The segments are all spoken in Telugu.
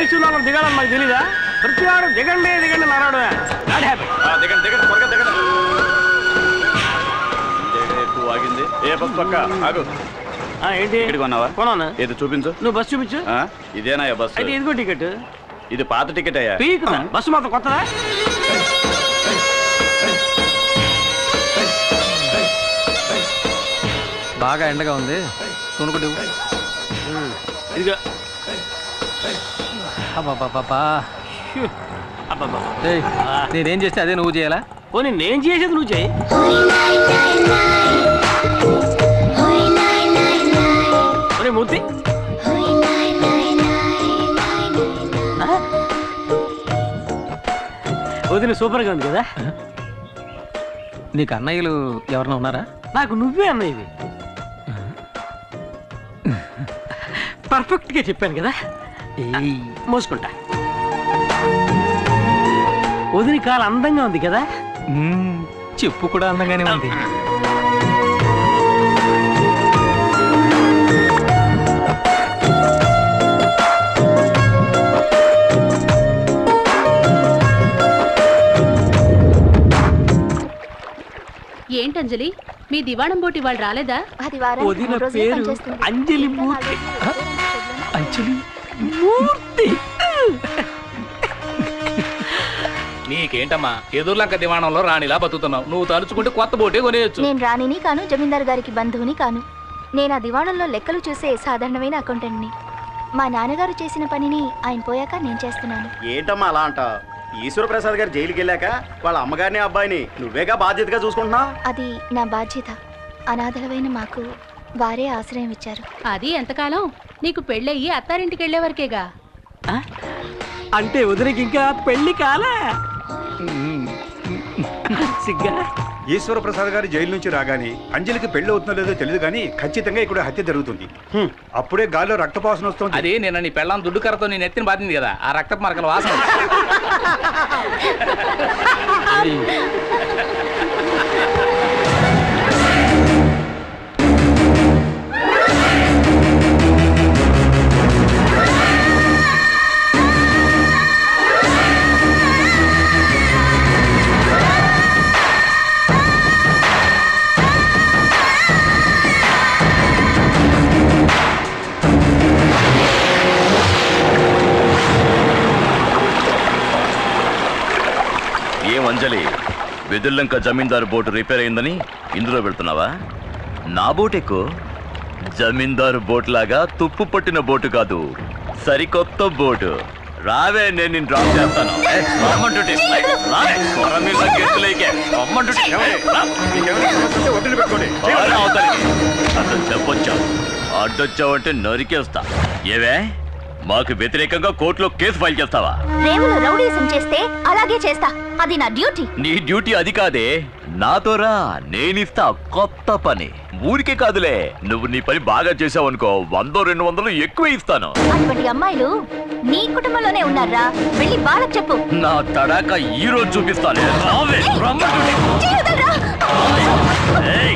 వేస్తున్నా దిగాలని మాకు తెలీదా ప్రతివాడు దిగండి దిగండి నారాడు నాట్ హ్యాపీ దిగండి దిగండి త్వరగా దిగండి ఇదేగా ఎక్కువ ఆగింది ఏ బస్ పక్క ఆగు ఏంటి టికెట్ కొన్నావా కొన్నాను ఏది చూపించు నువ్వు బస్ చూపించు ఆ, ఇదేనాయా బస్ అయితే ఇదిగో టికెట్ ఇది పాత టికెట్ అయ్యా పీక్ బస్సు మాత్రం కొత్తదా బాగా ఎండగా ఉంది కొనుక్కుంటు ఇదిగో అబ్బాబాబా హ్యూ. అబ్బబ్బా. ఏయ్ నేనేం చేస్తే అదే నువ్వు చేయాలా పోనీ నేను చేసేది నువ్వు చేయి ఒరే మూర్తి ఆ? వదిన సూపర్గా ఉంది కదా నీకు అన్నయ్యలు ఎవరన్నా ఉన్నారా నాకు నువ్వే అన్న ఇది పర్ఫెక్ట్గా చెప్పాను కదా ఏయ్ మోసుకుంటా వదిన కాలు అందంగా ఉంది కదా మ్మ్, చెప్పు కూడా అందంగానే ఉంది ఏంటంజలి మీ దివాణం పోటీ వాళ్ళు రాలేదా అది వారానికి వదిన మూడు రోజులే పేరు పనిచేస్తుంది. అంజలి మిగతా మూర్తి. నాలుగు రోజులు అంజలి మూర్తి నీకేంటమ్మా ఎదుర్లంక దివాణంలో రాణిలా బతుకుతున్నావు నువ్వు తలుచుకుంటే కొత్త బోటే కొనేయచ్చు నేను రాణిని కాను జమీందార్ గారికి బంధువుని కాను నేను ఆ దివాణంలో లెక్కలు చూసే సాధారణమైన అకౌంటెంట్ని మా నాన్నగారు చేసిన పనిని ఆయన పోయాక నేను చేస్తున్నాను ఏంటమ్మా అలా అంట ఈశ్వర ప్రసాద్ గారు జైలుకి వెళ్ళాక వాళ్ళ అమ్మగారిని అబ్బాయిని నువ్వేగా బాధ్యతగా చూసుకుంటున్నావు అది నా బాధ్యత అనాథలమైన మాకు వారే ఆశ్రయం ఇచ్చారు అది ఎంతకాలం నీకు పెళ్ళయ్యి అత్తారింటికి వెళ్లే వరకేగా ఆ? అంటే వదినకి ఇంకా పెళ్లి కాలే సిగ్గా ఈశ్వర ప్రసాద్ గారు జైలు నుంచి రాగానే అంజలికి పెళ్లి అవుతుందో లేదో తెలియదు కానీ ఖచ్చితంగా ఇక్కడ హత్య జరుగుతుంది అప్పుడే గాల్లో రక్తపాసన వస్తుంది అది నిన్న నీ పెళ్ళం దుడ్డు కర్రతో నీ నెత్తిని బాధింది కదా ఆ రక్తపు మరకల వాసన ఏం అంజలి వెదుల్లంక జమీందారు బోటు రిపేర్ అయిందని ఇందులో వెళ్తున్నావా నా బోట్ ఎక్కు జమీందారు బోట్ లాగా తుప్పు పట్టిన బోటు కాదు సరికొత్త బోటు రావే నేను నిన్ను డ్రాప్ చేస్తాను ఏ, రమ్మంటుంటే. ఏ, రావే. కొర మీద గెంతులేకే. రమ్మంటుంటే. రా. మీకేమైనా సమస్య ఉంటే వదిలి పెట్టుకోండి బాగా అవతలికి. అసలు చెప్పొచ్చా అడ్డొచ్చావంటే నరికేస్తా ఏవే మాకు వ్యతిరేకంగా కోర్టులో కేసు ఫైల్ చేస్తావా రేవులో రౌడీసం చేస్తే అలాగే చేస్తా అది నా డ్యూటీ నీ డ్యూటీ అది కాదే నాతో రా నేనిస్తా కొత్త పని ఊరికే కాదులే నువ్వు నీ పని బాగా చేసావనుకో వందో రెండు వందలు ఎక్కువ ఇస్తాను అటువంటి అమ్మాయిలు నీ కుటుంబంలోనే ఉన్నారా వెళ్ళి వాళ్ళకి చెప్పు నా తడాక ఈ రోజు చూపిస్తానే రావే, రమ్మంటుంటే. చేయొద్దురా. ఏయ్,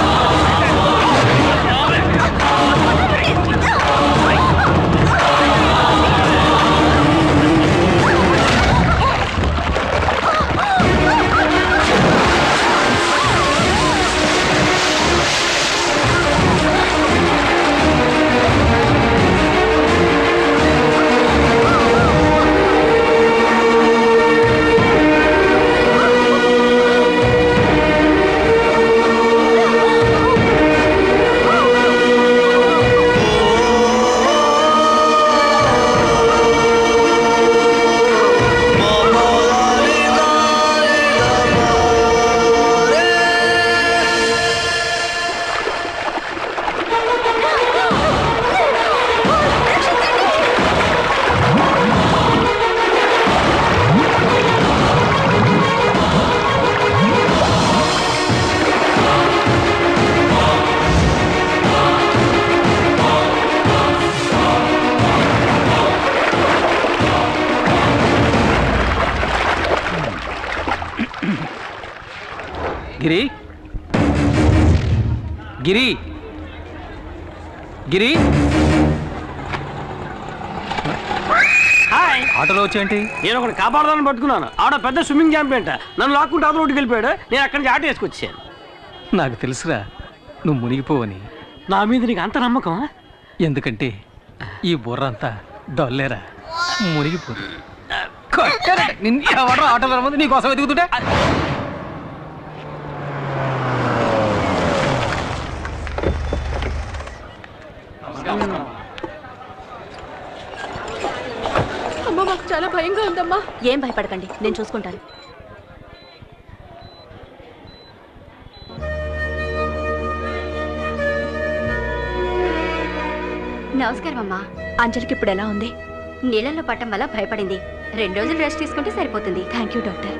గిరి గిరి గిరి ఆ, ఆటోలో వచ్చేంటి నేను ఒకటి కాపాడదాన్ని పట్టుకున్నాను ఆడ పెద్ద స్విమ్మింగ్ ఛాంపియన్ నన్ను లాక్కుంటే అవతల రోడ్డుకి వెళ్ళిపోయాడు నేను అక్కడి నుంచి ఆటో వేసుకొచ్చాను నాకు తెలుసురా నువ్వు మునిగిపోవని నా మీద నీకు అంత నమ్మకం ఎందుకంటే ఈ బుర్ర అంతా డొల్లేరా మునిగిపోదు కొట్టారట. నిన్ను ఎవడో ఆటోలో రమ్మంది నీకోసం వెతుకుతుంటే అమ్మ మాకు చాలా భయంగా ఉందమ్మా ఏం భయపడకండి నేను చూసుకుంటాను నమస్కారం అమ్మా అంజలికి ఇప్పుడు ఎలా ఉంది నీళ్ళల్లో పట్టం వల్ల భయపడింది రెండు రోజులు రెస్ట్ తీసుకుంటే సరిపోతుంది థ్యాంక్ యూ డాక్టర్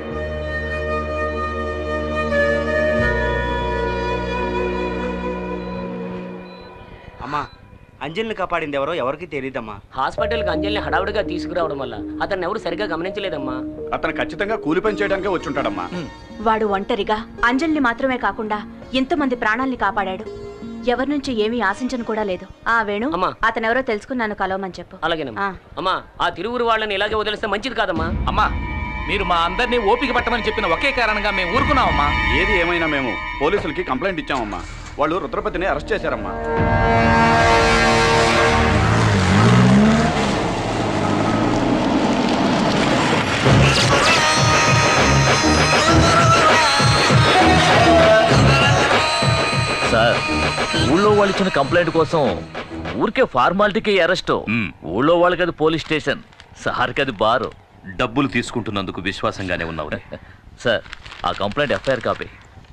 అమ్మా అంజలిని కాపాడింది ఎవరో ఎవరికి తెలియదమ్మా హాస్పిటల్కి అంజలిని హడావుడిగా తీసుకురావడం వల్ల అతన్ని ఎవరు సరిగా గమనించలేదమ్మా అతను ఖచ్చితంగా కూలి పని చేయడానికే వచ్చుంటాడమ్మా వాడు ఒంటరిగా అంజలిని మాత్రమే కాకుండా ఎంతమంది ప్రాణాల్ని కాపాడాడు ఎవరి నుంచి ఏమీ ఆశించను కూడా లేదు ఆ వేణు అమ్మా. అతనెవరో తెలుసుకున్నాను కలవమని చెప్పు అలాగేనమ్మా ఆ. అమ్మా ఆ తిరువురు వాళ్ళని ఇలాగే వదిలేస్తే మంచిది కాదమ్మా అమ్మా మీరు మా అందరినీ ఓపిక పట్టమని చెప్పిన ఒకే కారణంగా మేము ఊరుకున్నామమ్మా ఏది ఏమైనా మేము పోలీసులకి కంప్లైంట్ ఇచ్చామమ్మా వాళ్ళు రుద్రపతిని అరెస్ట్ చేశారమ్మా సార్ ఊళ్ళో వాళ్ళు ఇచ్చిన కంప్లైంట్ కోసం ఊరికే ఫార్మాలిటీకి అరెస్ట్ ఊళ్ళో వాళ్ళకి అది పోలీస్ స్టేషన్ సార్కి అది బారు డబ్బులు తీసుకుంటున్నందుకు విశ్వాసంగానే ఉన్నావు సార్ ఆ కంప్లైంట్ ఎఫ్ఐఆర్ కాపీ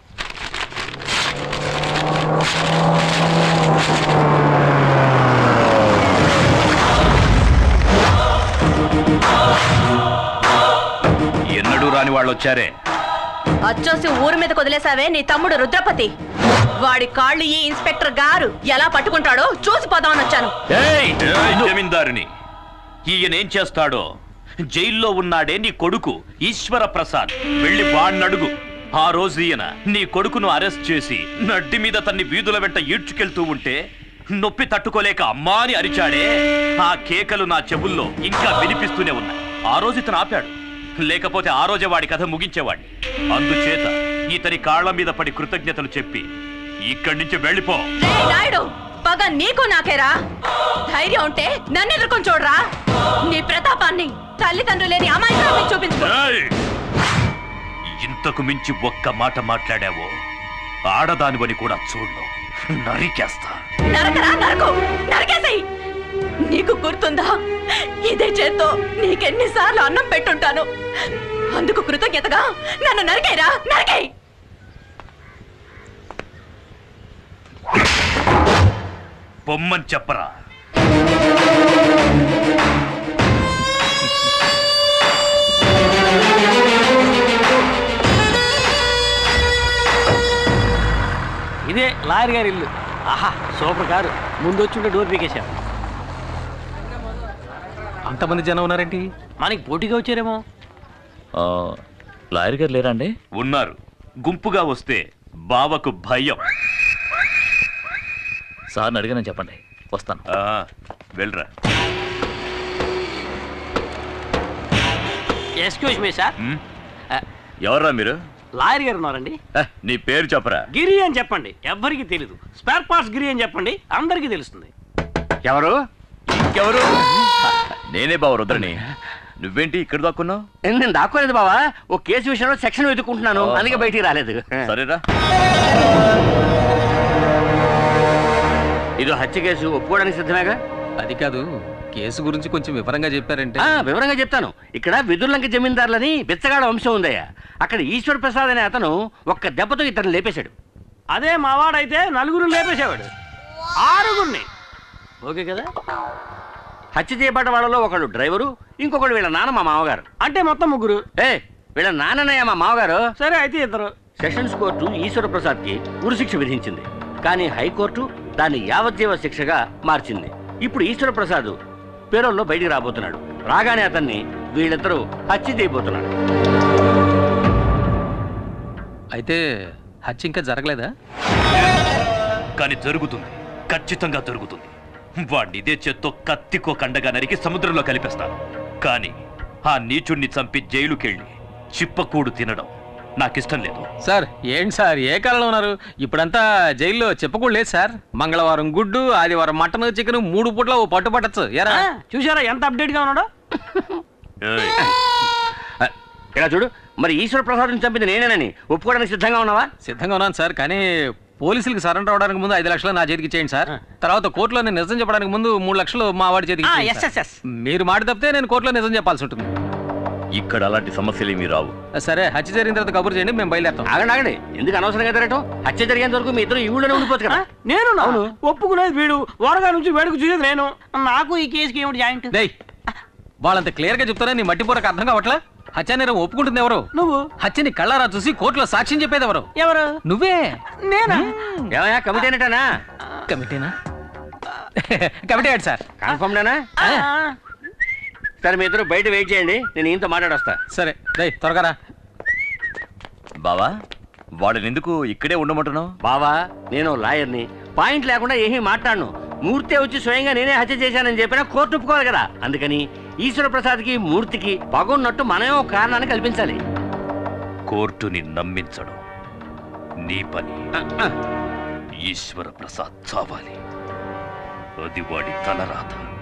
ఎన్నడూ రాని వాళ్ళు వచ్చారే అచ్చోసి ఊరు మీద వదిలేసావే నీ తమ్ముడు రుద్రపతి వాడి కాళ్ళు ఈ ఇన్స్పెక్టర్ గారు ఎలా పట్టుకుంటాడో చూసిపోదామని వచ్చాను ఏయ్, జమీందారుని ఈయనేం చేస్తాడో జైల్లో ఉన్నాడే నీ కొడుకు ఈశ్వర ప్రసాద్ వెళ్ళి వాణ్ణడుగు ఆ రోజు ఈయన నీ కొడుకును అరెస్ట్ చేసి నడ్డి మీద తన్ని వీధుల వెంట ఈడ్చుకెళ్తూ ఉంటే నొప్పి తట్టుకోలేక అమ్మా అని అరిచాడే ఆ కేకలు నా చెవుల్లో ఇంకా వినిపిస్తూనే ఉన్నాయి ఆ రోజు ఇతను ఆపాడు లేకపోతే ఆ రోజే వాడి కథ ముగించేవాడిని అందుచేత ఇతని కాళ్ళ మీద పడి కృతజ్ఞతలు చెప్పి ఇక్కడి నుంచి వెళ్ళిపో రేయ్ నాయుడు పగ నీకు నాకేరా ధైర్యం ఉంటే నన్ను ఎదుర్కొని చూడరా నీ ప్రతాపాన్ని తల్లిదండ్రులు లేని అమాయకాన్ని చూపించుకో ఏయ్! ఇంతకు మించి ఒక్క మాట మాట్లాడావో ఆడదానివని కూడా చూడు నరికేస్తా నరకరా నరకు నరకేసేయ్ నీకు గుర్తుందా ఇదే చేత్తో నీకెన్నిసార్లు అన్నం పెట్టుంటాను అందుకు కృతజ్ఞతగా నన్ను నరికేరా నరికేయ్ బొమ్మని చెప్పరా ఇదే లాయర్ గారి ఇల్లు ఆహా సూపర్ కారు ముందు వచ్చి ఉంటే డోర్ పీకేశాం అంతమంది జనం ఉన్నారేంటి మనకి పోటీగా వచ్చారేమో ఆ, లాయర్ గారు లేరా అండి ఉన్నారు గుంపుగా వస్తే బావకు భయం సార్ని అడిగానని చెప్పండి వస్తాను ఆ, వెళ్ళరా ఎక్స్క్యూజ్ మీ సార్ ఉమ్? ఎవర్రా మీరు లాయర్ గారు ఉన్నారండి ఏ, నీ పేరు చెప్పరా గిరి అని చెప్పండి ఎవ్వరికి తెలీదు స్పేర్ పార్ట్స్ గిరి అని చెప్పండి అందరికీ తెలుస్తుంది ఎవరు ఇంకెవరు నేనే బావ రుద్రని నువ్వేంటి ఇక్కడ దాక్కున్నావు నేను దాక్కోలేదు బావా ఓ కేసు విషయంలో సెక్షన్ వెతుకుంటున్నాను అందుకే బయటికి రాలేదు సరేరా ఇది హత్య కేసు ఒప్పుకోవడానికి సిద్ధమేగా అది కాదు కేసు గురించి కొంచెం వివరంగా చెప్పారంటే ఆ, వివరంగా చెప్తాను ఇక్కడ విదుర్లంక జమీందారులని బిచ్చగాడ వంశం ఉందయ్యా అక్కడ ఈశ్వర్ ప్రసాద్ అనే అతను ఒక్క దెబ్బతో ఇతను లేపేశాడు అదే మావాడైతే నలుగురు లేపేసేవాడు ఆరుగురిని ఓకే కదా హత్య చేయబడ్డ వాళ్ళలో ఒకడు డ్రైవరు ఇంకొకడు వీళ్ళ నాన్న మా మామగారు అంటే మొత్తం ముగ్గురు ఏ వీళ్ళ నాన్ననయ్య మా మామగారు సరే అయితే ఇద్దరు సెషన్స్ కోర్టు ఈశ్వర ప్రసాద్ కి ఉరిశిక్ష విధించింది కానీ హైకోర్టు దాన్ని యావజ్జీవ శిక్షగా మార్చింది ఇప్పుడు ఈశ్వర ప్రసాద్ పేరోల్లో బయటికి రాబోతున్నాడు రాగానే అతన్ని వీళ్ళిద్దరూ హత్య చేయబోతున్నాడు అయితే హత్య ఇంకా జరగలేదా కానీ జరుగుతుంది ఖచ్చితంగా జరుగుతుంది వాడిని ఇదే చేత్తో కత్తికో కండగా నరికి సముద్రంలో కలిపేస్తాను కానీ ఆ నీచుణ్ణి చంపి జైలుకెళ్ళి చిప్పకూడు తినడం నాకిష్టం లేదు సార్ ఏంటి సార్ ఏ కాలంలో ఉన్నారు ఇప్పుడంతా జైల్లో చెప్పకూడదు లేదు సార్ మంగళవారం గుడ్డు ఆదివారం మటన్ చికెన్ మూడు పూట్ల ఓ పట్టు పట్టచ్చు ఎరా ఆ, చూసారా ఎంత అప్డేట్ గా ఉన్నాడో ఏయ్, ఆ, ఇలా చూడు మరి ఈశ్వర ప్రసాద్ చంపింది నేనేనని ఒప్పుకోవడానికి సిద్ధంగా ఉన్నావా సిద్ధంగా ఉన్నాను సార్ కానీ పోలీసులకు సరెండర్ అవడానికి ముందు ఐదు లక్షలు నా చేతికి ఇచ్చేయండి సార్ తర్వాత కోర్టులో నేను నిజం చెప్పడానికి ముందు మూడు లక్షలు మా వాడి చేతికి ఆ, ఇచ్చేయండి ఎస్, సార్. Yes, yes. మీరు మాట తప్పితే నేను కోర్టులో నిజం చెప్పాల్సి ఉంటుంది ఇక్కడ అలాంటి సమస్యలు ఏమీ రావు సరే హత్య జరిగిన తర్వాత కబురు చేయండి మేము బయలుదేరుతాం ఆగండి ఆగండి ఎందుకు అనవసరంగా తిరగటం హత్య జరిగేంత వరకు మీ ఇద్దరు ఈ ఊళ్ళోనే ఉండిపోవచ్చు కదా నేను ఒప్పుకునేది వీడు వరగా నుంచి వేడుకు చూసేది నేను నాకు ఈ కేసుకి ఏమిటి జాయింట్ డేయ్ వాళ్ళంత క్లియర్ గా చెప్తారా నీ మట్టి పూరకు అర్థం కావట్లా హత్య నేరం ఒప్పుకుంటుంది ఎవరు నువ్వు హత్యని కళ్ళారా చూసి కోర్టులో సాక్ష్యం చెప్పేది ఎవరు ఎవరు నువ్వే నేనా ఏమయ్యా కమిటీ అనేటానా కమిటీనా కమిటీ ఏంటి సార్ కన్ఫర్మ్డేనా సరే మీ ఇద్దరు బయట వెయిట్ చేయండి నేను ఈయనతో మాట్లాడొస్తా సరే డై త్వరగా రా బావా వాడిని ఎందుకు ఇక్కడే ఉండమంటున్నావు బావా నేను లాయర్ని పాయింట్ లేకుండా ఏమీ మాట్లాడను మూర్తే వచ్చి స్వయంగా నేనే హత్య చేశానని చెప్పినా కోర్టు ఒప్పుకోవాలి కదా అందుకని ఈశ్వర ప్రసాద్కి మూర్తికి పగున్నట్టు మనమే ఒక కారణాన్ని కల్పించాలి కోర్టుని నమ్మించడం నీ పని ఈశ్వర ప్రసాద్ చావాలి అది వాడి తలరాత